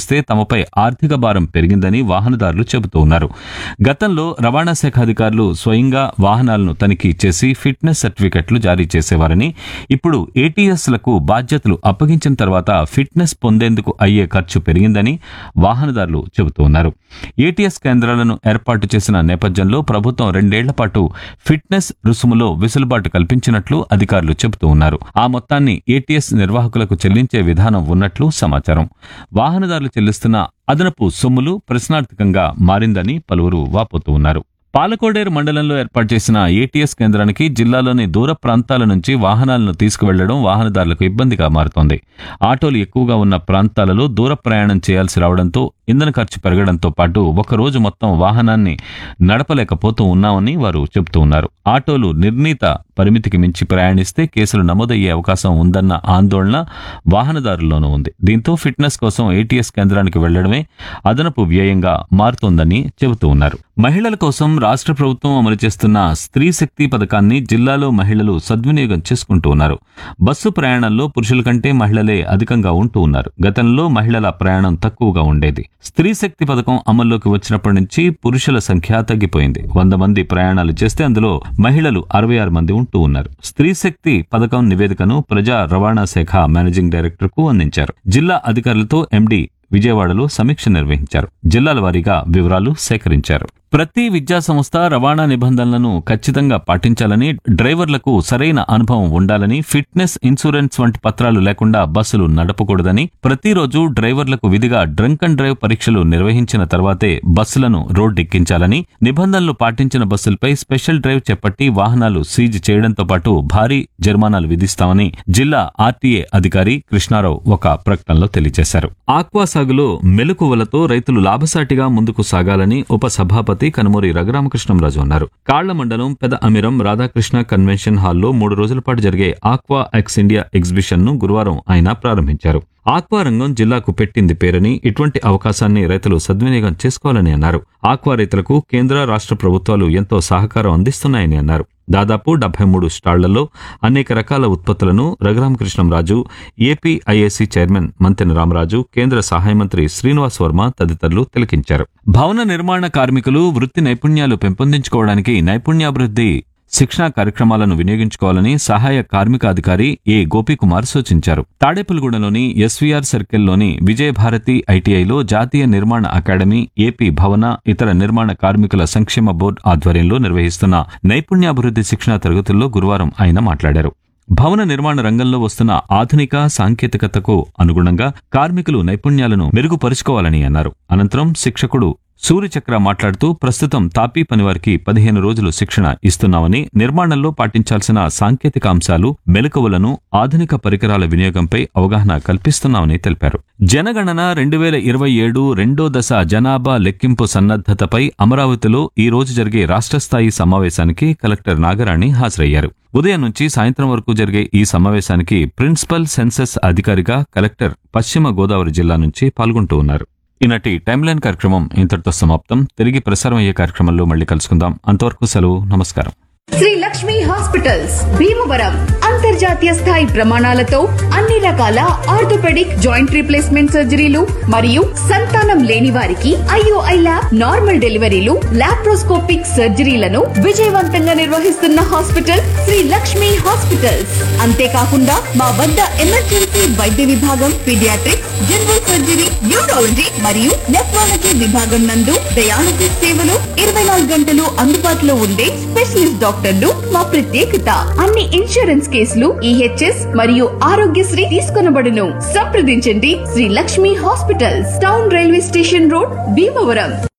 పరిశీలిస్తే తమపై ఆర్థిక భారం పెరిగిందని వాహనదారులు చెబుతూ ఉన్నారు గతంలో రవాణా శాఖ అధికారులు స్వయంగా వాహనాలను తనిఖీ చేసి ఫిట్నెస్ సర్టిఫికెట్లు జారీ చేసేవారని ఇప్పుడు ఏటీఎస్లకు బాధ్యతలు అప్పగించిన తర్వాత ఫిట్నెస్ పొందేందుకు అయ్యే ఖర్చు పెరిగిందని వాహనదారులు చెబుతూ ఉన్నారు ఏటీఎస్ కేంద్రాలను ఏర్పాటు చేసిన నేపథ్యంలో ప్రభుత్వం రెండేళ్ల పాటు ఫిట్నెస్ రుసుములో వెసులుబాటు కల్పించినట్లు అధికారులు చెబుతూ ఉన్నారు ఆ మొత్తాన్ని ఏటీఎస్ నిర్వాహకులకు చెల్లించే విధానం ఉన్నట్లు సమాచారం వాహనదారులు చెల్లిస్తున్న అదనపు సొమ్ములు ప్రశ్నార్థకంగా మారిందని పలువురు వాపోతూ ఉన్నారు పాలకోడేరు మండలంలో ఏర్పాటు చేసిన ఏటీఎస్ కేంద్రానికి జిల్లాలోని దూర ప్రాంతాల నుంచి వాహనాలను తీసుకువెళ్లడం వాహనదారులకు ఇబ్బందిగా మారుతోంది ఆటోలు ఎక్కువగా ఉన్న ప్రాంతాలలో దూర ప్రయాణం చేయాల్సి రావడంతో ఇంధన ఖర్చు పెరగడంతో పాటు ఒక రోజు మొత్తం వాహనాన్ని నడపలేకపోతూ ఉన్నామని వారు చెబుతూ ఉన్నారు ఆటోలు నిర్ణీత పరిమితికి మించి ప్రయాణిస్తే కేసులు నమోదయ్యే అవకాశం ఉందన్న ఆందోళన వాహనదారుల్లోనూ ఉంది దీంతో ఫిట్నెస్ కోసం ఏటీఎస్ కేంద్రానికి వెళ్లడమే అదనపు వ్యయంగా మారుతోందని చెబుతూ ఉన్నారు మహిళల కోసం రాష్ట్ర ప్రభుత్వం అమలు చేస్తున్న స్త్రీ శక్తి పథకాన్ని జిల్లాలో మహిళలు సద్వినియోగం చేసుకుంటూ ఉన్నారు బస్సు ప్రయాణంలో పురుషుల కంటే మహిళలే అధికంగా ఉంటూ ఉన్నారు గతంలో మహిళల ప్రయాణం తక్కువగా ఉండేది స్త్రీ శక్తి పథకం అమల్లోకి వచ్చినప్పటి నుంచి పురుషుల సంఖ్య తగ్గిపోయింది వంద మంది ప్రయాణాలు చేస్తే అందులో మహిళలు అరవై ఆరు మంది ఉంటూ ఉన్నారు స్త్రీ శక్తి పథకం నివేదికను ప్రజా రవాణా శాఖ మేనేజింగ్ డైరెక్టర్ కు అందించారు జిల్లా అధికారులతో ఎండీ విజయవాడలో సమీక్ష నిర్వహించారు జిల్లాల వారీగా వివరాలు సేకరించారు ప్రతి విద్యా సంస్థ రవాణా నిబంధనలను ఖచ్చితంగా పాటించాలని డ్రైవర్లకు సరైన అనుభవం ఉండాలని ఫిట్నెస్ ఇన్సూరెన్స్ వంటి పత్రాలు లేకుండా బస్సులు నడపకూడదని ప్రతిరోజు డ్రైవర్లకు విధిగా డ్రంక్ అండ్ డ్రైవ్ పరీక్షలు నిర్వహించిన తర్వాతే బస్సులను రోడ్డెక్కించాలని నిబంధనలు పాటించిన బస్సులపై స్పెషల్ డ్రైవ్ చేపట్టి వాహనాలు సీజ్ చేయడంతో పాటు భారీ జరిమానాలు విధిస్తామని జిల్లా ఆర్టీఏ అధికారి కృష్ణారావు ఒక ప్రకటనలో తెలియజేశారు ఆక్వా సాగులో మెలకువలతో రైతులు లాభసాటిగా ముందుకు సాగాలని ఉప సభాపతి కనుమూరి రఘురామకృష్ణంరాజు అన్నారు కాళ్ల మండలం పెద అమిరం రాధాకృష్ణ కన్వెన్షన్ హాల్లో మూడు రోజుల పాటు జరిగే ఆక్వా ఎక్స్ ఇండియా ఎగ్జిబిషన్ ను గురువారం ఆయన ప్రారంభించారు ఆక్వా రంగం జిల్లాకు పెట్టింది పేరని ఇటువంటి అవకాశాన్ని రైతులు సద్వినియోగం చేసుకోవాలని అన్నారు ఆక్వా రైతులకు కేంద్ర రాష్ట్ర ప్రభుత్వాలు ఎంతో సహకారం అందిస్తున్నాయని అన్నారు దాదాపు డెబ్బై మూడు స్టాళ్లలో అనేక రకాల ఉత్పత్తులను Raghuramakrishnamraju AP IAC chairman Mantena Ramaraju కేంద్ర సహాయ మంత్రి శ్రీనివాస్ వర్మ తదితరులు తిలకించారు భవన నిర్మాణ కార్మికులు వృత్తి నైపుణ్యాలు పెంపొందించుకోవడానికి నైపుణ్యాభివృద్ధి శిక్షణా కార్యక్రమాలను వినియోగించుకోవాలని సహాయ కార్మిక అధికారి ఏ గోపీకుమార్ సూచించారు తాడేపల్లిగూడెంలోని ఎస్వీఆర్ సర్కిల్లోని విజయభారతి ఐటీఐలో జాతీయ నిర్మాణ అకాడమీ ఏపీ భవన ఇతర నిర్మాణ కార్మికుల సంక్షేమ బోర్డు ఆధ్వర్యంలో నిర్వహిస్తున్న నైపుణ్యాభివృద్ధి శిక్షణా తరగతుల్లో గురువారం ఆయన మాట్లాడారు భవన నిర్మాణ రంగంలో వస్తున్న ఆధునిక సాంకేతికతకు అనుగుణంగా కార్మికులు నైపుణ్యాలను మెరుగుపరుచుకోవాలని అన్నారు అనంతరం శిక్షకుడు సూర్యచక్ర మాట్లాడుతూ ప్రస్తుతం తాపీ పనివారికి పదిహేను రోజులు శిక్షణ ఇస్తున్నామని నిర్మాణంలో పాటించాల్సిన సాంకేతిక అంశాలు మెలకువలను ఆధునిక పరికరాల వినియోగంపై అవగాహన కల్పిస్తున్నామని తెలిపారు జనగణన రెండు వేల ఇరవై ఏడు రెండో దశ జనాభా లెక్కింపు సన్నద్ధతపై అమరావతిలో ఈ రోజు జరిగే రాష్ట్ర స్థాయి సమావేశానికి కలెక్టర్ నాగరాణి హాజరయ్యారు ఉదయం నుంచి సాయంత్రం వరకు జరిగే ఈ సమావేశానికి ప్రిన్సిపల్ సెన్సస్ అధికారిగా కలెక్టర్ పశ్చిమ గోదావరి జిల్లా నుంచి పాల్గొంటూ ఉన్నారు ఈనాటి టైమ్లైన్ కార్యక్రమం ఇంతటితో సమాప్తం తిరిగి ప్రసారం అయ్యే కార్యక్రమంలో మళ్ళీ కలుసుకుందాం అంతవరకు సెలవు నమస్కారం శ్రీ లక్ష్మి హాస్పిటల్స్ భీమవరం అంతర్జాతీయ స్థాయి ప్రమాణాలతో అన్ని రకాల ఆర్థోపెడిక్ జాయింట్ రీప్లేస్మెంట్ సర్జరీలు మరియు సంతానం లేని వారికి IOI lab normal deliveries laparoscopic సర్జరీలను విజయవంతంగా నిర్వహిస్తున్న హాస్పిటల్ శ్రీ లక్ష్మి హాస్పిటల్స్ అంతేకాకుండా మా వద్ద ఎమర్జెన్సీ వైద్య విభాగం పీడియాట్రిక్స్ జనరల్ సర్జరీ న్యూరాలజీ మరియు నెఫ్రాలజీ విభాగం నందు డయాలసిస్ సేవలు ఇరవై నాలుగు గంటలు అందుబాటులో ఉండే స్పెషలిస్ట్ డాక్టర్లు మా ప్రత్యేకత అన్ని ఇన్సూరెన్స్ కేసులు ఈహెచ్ఎస్ మరియు ఆరోగ్యశ్రీ తీసుకొనబడును సంప్రదించండి Sri Lakshmi hospitals town railway station road Bhimavaram